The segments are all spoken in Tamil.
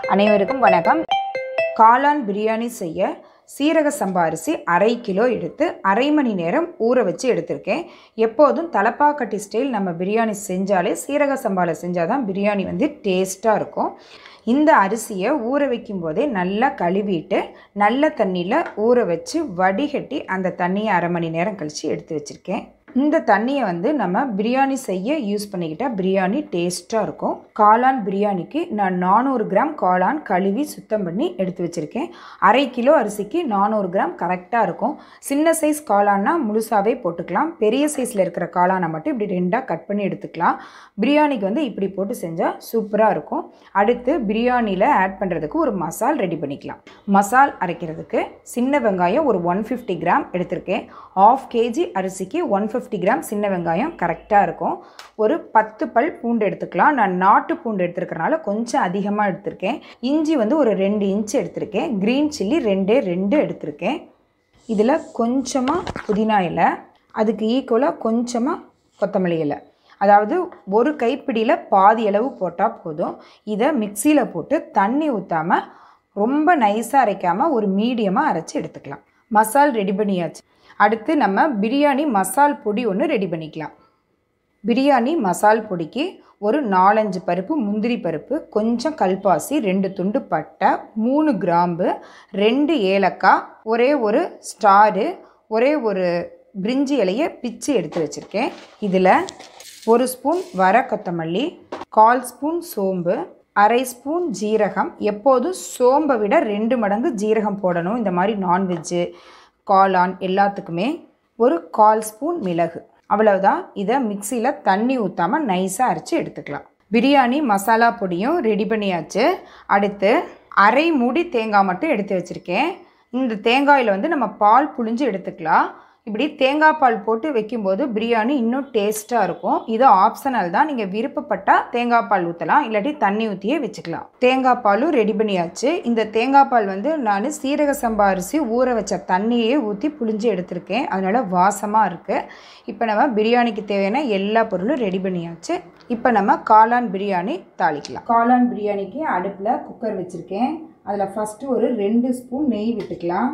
அனைவருக்கும் வணக்கம் காளான் பிரியாணி செய்ய சீரக சம்பா அரிசி அரை கிலோ எடுத்து அரை மணி நேரம் ஊற வச்சு எடுத்திருக்கேன் எப்போதும் தலப்பாக்கட்டி ஸ்டைல் நம்ம பிரியாணி செஞ்சாலே சீரக சம்பாவில் செஞ்சால் தான் பிரியாணி வந்து டேஸ்ட்டாக இருக்கும் இந்த அரிசியை ஊற வைக்கும் போதே நல்லா கழுவிட்டு நல்ல தண்ணியில் ஊற வச்சு வடிகட்டி அந்த தண்ணியை அரை மணி நேரம் கழித்து எடுத்து வச்சுருக்கேன் இந்த தண்ணியை வந்து நம்ம பிரியாணி செய்ய யூஸ் பண்ணிக்கிட்டால் பிரியாணி டேஸ்ட்டாக இருக்கும் காளான் பிரியாணிக்கு நான் நானூறு கிராம் காளான் கழுவி சுத்தம் பண்ணி எடுத்து வச்சுருக்கேன் அரை கிலோ அரிசிக்கு நானூறு கிராம் கரெக்டாக இருக்கும் சின்ன சைஸ் காளான்னா முழுசாகவே போட்டுக்கலாம் பெரிய சைஸில் இருக்கிற காளானை மட்டும் இப்படி ரெண்டாக கட் பண்ணி எடுத்துக்கலாம் பிரியாணிக்கு வந்து இப்படி போட்டு செஞ்சால் சூப்பராக இருக்கும் அடுத்து பிரியாணியில் ஆட் பண்ணுறதுக்கு ஒரு மசால் ரெடி பண்ணிக்கலாம் மசால் அரைக்கிறதுக்கு சின்ன வெங்காயம் ஒரு ஒன் ஃபிஃப்டி கிராம் எடுத்திருக்கேன் ஆஃப் கேஜி அரிசிக்கு ஒன் ஃபிஃப்டி கிராம் சின்ன வெங்காயம் கரெக்டாக இருக்கும் ஒரு பத்து பல் பூண்டு எடுத்துக்கலாம் நான் நாட்டு பூண்டு எடுத்துருக்கறனால கொஞ்சம் அதிகமாக எடுத்திருக்கேன் இஞ்சி வந்து ஒரு ரெண்டு இன்ச் எடுத்திருக்கேன் க்ரீன் சில்லி ரெண்டே ரெண்டு எடுத்திருக்கேன் இதில் கொஞ்சமாக புதினா இலை அதுக்கு ஈக்குவலாக கொஞ்சமாக கொத்தமல்லி இலை அதாவது ஒரு கைப்பிடியில் பாதி அளவு போட்டால் போதும் இதை மிக்சியில் போட்டு தண்ணி ஊற்றாமல் ரொம்ப நைஸாக அரைக்காமல் ஒரு மீடியமாக அரைச்சி எடுத்துக்கலாம் மசால் ரெடி பண்ணியாச்சு அடுத்து நம்ம பிரியாணி மசால் பொடி ஒன்று ரெடி பண்ணிக்கலாம் பிரியாணி மசால் பொடிக்கு ஒரு நாலஞ்சு பருப்பு முந்திரி பருப்பு கொஞ்சம் கல்பாசி ரெண்டு துண்டு பட்டை மூணு கிராம்பு ரெண்டு ஏலக்காய் ஒரே ஒரு ஸ்டாரு ஒரே ஒரு பிரிஞ்சி இலையை பிச்சு எடுத்து வச்சுருக்கேன் இதில் ஒரு ஸ்பூன் வர கொத்தமல்லி கால் ஸ்பூன் சோம்பு அரை ஸ்பூன் ஜீரகம் எப்போதும் சோம்பை விட ரெண்டு மடங்கு ஜீரகம் போடணும் இந்த மாதிரி நான்வெஜ்ஜு காளான் எல்லாத்துக்குமே ஒரு கால் ஸ்பூன் மிளகு அவ்வளவுதான் இதை மிக்சியில் தண்ணி ஊற்றாமல் நைஸாக அரைச்சி எடுத்துக்கலாம் பிரியாணி மசாலா பொடியும் ரெடி பண்ணியாச்சு அடுத்து அரை மூடி தேங்காய் மட்டும் எடுத்து வச்சுருக்கேன் இந்த தேங்காயில் வந்து நம்ம பால் புழிஞ்சு எடுத்துக்கலாம் இப்படி தேங்காய் பால் போட்டு வைக்கும்போது பிரியாணி இன்னும் டேஸ்ட்டாக இருக்கும் இது ஆப்ஷனல் தான் நீங்கள் விருப்பப்பட்டால் தேங்காய் பால் ஊற்றலாம் இல்லாட்டி தண்ணி ஊற்றியே வச்சுக்கலாம் தேங்காய் பாலும் ரெடி பண்ணியாச்சு இந்த தேங்காய் பால் வந்து நான் சீரக சம்பா அரிசி ஊற வச்ச தண்ணியே ஊற்றி புழிஞ்சு எடுத்திருக்கேன் அதனால் வாசமாக இருக்குது இப்போ நம்ம பிரியாணிக்கு தேவையான எல்லா பொருளும் ரெடி பண்ணியாச்சு இப்போ நம்ம காளான் பிரியாணி தாளிக்கலாம் காளான் பிரியாணிக்கு அடுப்பில் குக்கர் வச்சுருக்கேன் அதில் ஃபஸ்ட்டு ஒரு ரெண்டு ஸ்பூன் நெய் விட்டுக்கலாம்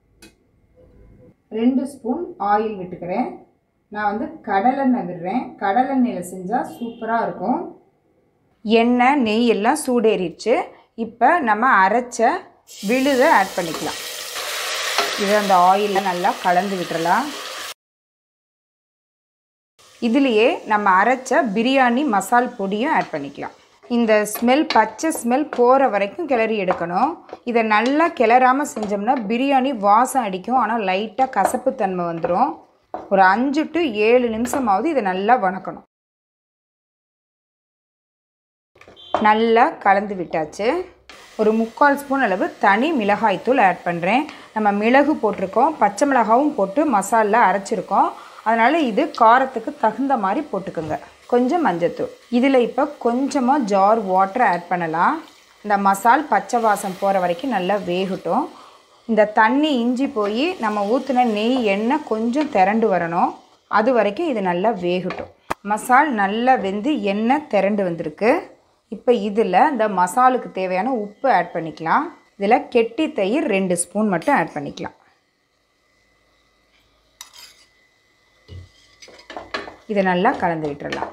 ரெண்டு ஸ்பூன் ஆயில் விட்டுக்கிறேன் நான் வந்து கடலெண்ணெய் விடுறேன் கடலெண்ணெயில் செஞ்சால் சூப்பராக இருக்கும் எண்ணெய் நெய் எல்லாம் சூடேறிடுச்சு இப்போ நம்ம அரைச்ச விழுதை ஆட் பண்ணிக்கலாம் இதை அந்த ஆயிலில் நல்லா கலந்து விட்டுறலாம் இதுலேயே நம்ம அரைச்ச பிரியாணி மசால் பொடியும் ஆட் பண்ணிக்கலாம் இந்த ஸ்மெல் பச்சை ஸ்மெல் போகிற வரைக்கும் கிளறி எடுக்கணும் இதை நல்லா கிளறாமல் செஞ்சோம்னா பிரியாணி வாசம் அடிக்கும் ஆனால் லைட்டாக கசப்புத்தன்மை வந்துடும் ஒரு அஞ்சு டு ஏழு நிமிஷமாவது இதை நல்லா வணக்கணும் நல்லா கலந்து விட்டாச்சு ஒரு முக்கால் ஸ்பூன் அளவு தனி மிளகாய்த்தூள் ஆட் பண்ணுறேன் நம்ம மிளகு போட்டிருக்கோம் பச்சை மிளகாவும் போட்டு மசாலில் அரைச்சிருக்கோம் அதனால் இது காரத்துக்கு தகுந்த மாதிரி போட்டுக்கோங்க கொஞ்சம் மஞ்சத்தூள் இதில் இப்போ கொஞ்சமாக ஜார் வாட்டர் ஆட் பண்ணலாம் இந்த மசால் பச்சை வாசம் போகிற வரைக்கும் நல்லா வேகட்டும் இந்த தண்ணி இஞ்சி போய் நம்ம ஊற்றின நெய் எண்ணெய் கொஞ்சம் திரண்டு வரணும் அது வரைக்கும் இது நல்லா வேகட்டும் மசால் நல்லா வெந்து எண்ணெய் திரண்டு வந்திருக்கு இப்போ இதில் இந்த மசாலுக்கு தேவையான உப்பு ஆட் பண்ணிக்கலாம் இதில் கெட்டி தயிர் ரெண்டு ஸ்பூன் மட்டும் ஆட் பண்ணிக்கலாம் இதை நல்லா கலந்து விட்டுறலாம்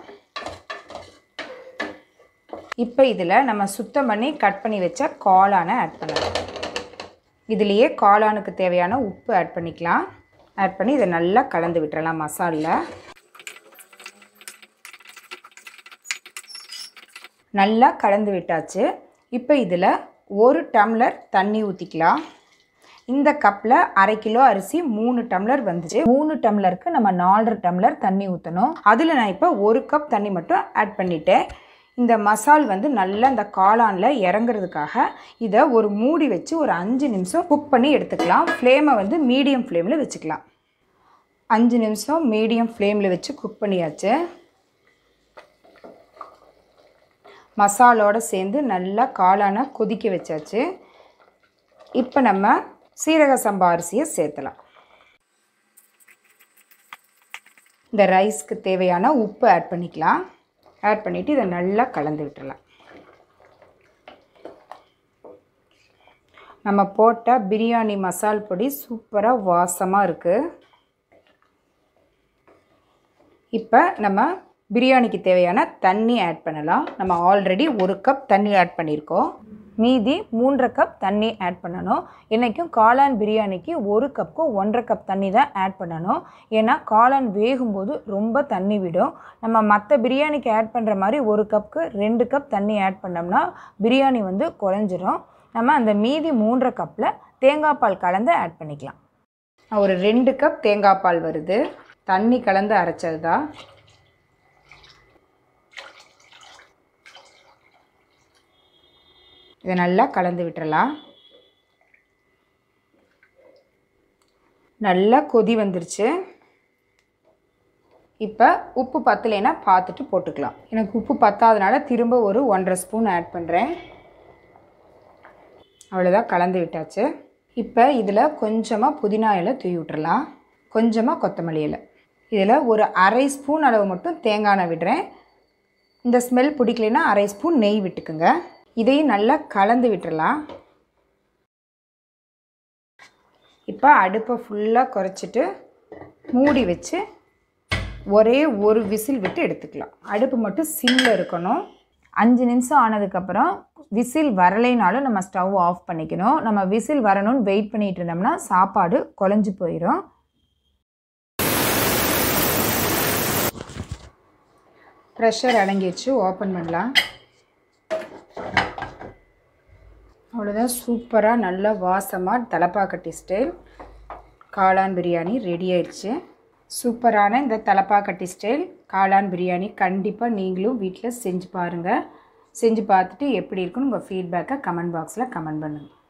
இப்போ இதில் நம்ம சுத்தம் பண்ணி கட் பண்ணி வச்ச காளானை ஆட் பண்ணலாம் இதுலேயே காளானுக்கு தேவையான உப்பு ஆட் பண்ணிக்கலாம் ஆட் பண்ணி இதை நல்லா கலந்து விட்டுறலாம் மசாலில் நல்லா கலந்து விட்டாச்சு இப்போ இதில் ஒரு டம்ளர் தண்ணி ஊற்றிக்கலாம் இந்த கப்பில் அரை கிலோ அரிசி மூணு டம்ளர் வந்துச்சு மூணு டம்ளருக்கு நம்ம நாலரை டம்ளர் தண்ணி ஊற்றணும் அதில் நான் இப்போ ஒரு கப் தண்ணி மட்டும் ஆட் பண்ணிட்டேன் இந்த மசால் வந்து நல்லா இந்த காளானில் இறங்குறதுக்காக இதை ஒரு மூடி வச்சு ஒரு அஞ்சு நிமிஷம் குக் பண்ணி எடுத்துக்கலாம் ஃப்ளேமை வந்து மீடியம் ஃப்ளேமில் வச்சுக்கலாம் அஞ்சு நிமிஷம் மீடியம் ஃப்ளேமில் வச்சு குக் பண்ணியாச்சு மசாலோடு சேர்ந்து நல்லா காளானை கொதிக்க வச்சாச்சு இப்போ நம்ம சீரக சம்பா அரிசியை சேர்த்தலாம் இந்த ரைஸ்க்கு தேவையான உப்பு ஆட் பண்ணிக்கலாம் ஆட் பண்ணிவிட்டு இதை நல்லா கலந்து விட்டுறலாம் நம்ம போட்ட பிரியாணி மசால் பொடி சூப்பராக வாசமாக இருக்குது இப்போ நம்ம பிரியாணிக்கு தேவையான தண்ணி ஆட் பண்ணலாம் நம்ம ஆல்ரெடி ஒரு கப் தண்ணி ஆட் பண்ணியிருக்கோம் மீதி மூன்றரை கப் தண்ணி ஆட் பண்ணணும் என்றைக்கும் காளான் பிரியாணிக்கு ஒரு கப்புக்கு ஒன்றரை கப் தண்ணி தான் ஆட் பண்ணணும் ஏன்னா காளான் வேகும்போது ரொம்ப தண்ணி விடும் நம்ம மற்ற பிரியாணிக்கு ஆட் பண்ணுற மாதிரி ஒரு கப்புக்கு ரெண்டு கப் தண்ணி ஆட் பண்ணோம்னா பிரியாணி வந்து குறைஞ்சிரும் நம்ம அந்த மீதி மூன்றரை கப்பில் தேங்காய் பால் கலந்து ஆட் பண்ணிக்கலாம் ஒரு ரெண்டு கப் தேங்காய் பால் வருது தண்ணி கலந்து அரைச்சது தான் இதை நல்லா கலந்து விட்டுறலாம் நல்லா கொதி வந்துருச்சு இப்போ உப்பு பத்தலைன்னா பார்த்துட்டு போட்டுக்கலாம் எனக்கு உப்பு பத்தாதனால திரும்ப ஒரு ஒன்றரை ஸ்பூன் ஆட் பண்ணுறேன் அவ்வளோதான் கலந்து விட்டாச்சு இப்போ இதில் கொஞ்சமாக புதினா இலை தூவி விட்டுறலாம் கொஞ்சமாக கொத்தமல்லி இலை இதில் ஒரு அரை ஸ்பூன் அளவு மட்டும் தேங்காய் எண்ணெய் விடுறேன் இந்த ஸ்மெல் பிடிக்கலைன்னா அரை ஸ்பூன் நெய் விட்டுக்குங்க இதையும் நல்லா கலந்து விட்டுறலாம் இப்போ அடுப்பை ஃபுல்லாக குறைச்சிட்டு மூடி வச்சு ஒரே ஒரு விசில் விட்டு எடுத்துக்கலாம் அடுப்பு மட்டும் சிம்மில் இருக்கணும் அஞ்சு நிமிஷம் ஆனதுக்கப்புறம் விசில் வரலைனாலும் நம்ம ஸ்டவ் ஆஃப் பண்ணிக்கணும் நம்ம விசில் வரணும்னு வெயிட் பண்ணிகிட்டு இருந்தோம்னா சாப்பாடு குழஞ்சி போயிடும் ப்ரெஷர் அடங்கிடுச்சு ஓப்பன் பண்ணலாம் அவ்வளோதான் சூப்பராக நல்லா வாசமாக தலப்பாக்கட்டி ஸ்டைல் காளான் பிரியாணி ரெடி ஆயிடுச்சு சூப்பரான இந்த தலப்பாக்கட்டி ஸ்டைல் காளான் பிரியாணி கண்டிப்பாக நீங்களும் வீட்டில் செஞ்சு பாருங்கள் செஞ்சு பார்த்துட்டு எப்படி இருக்குன்னு உங்கள் ஃபீட்பேக்கை கமெண்ட் பாக்ஸில் கமெண்ட் பண்ணுங்கள்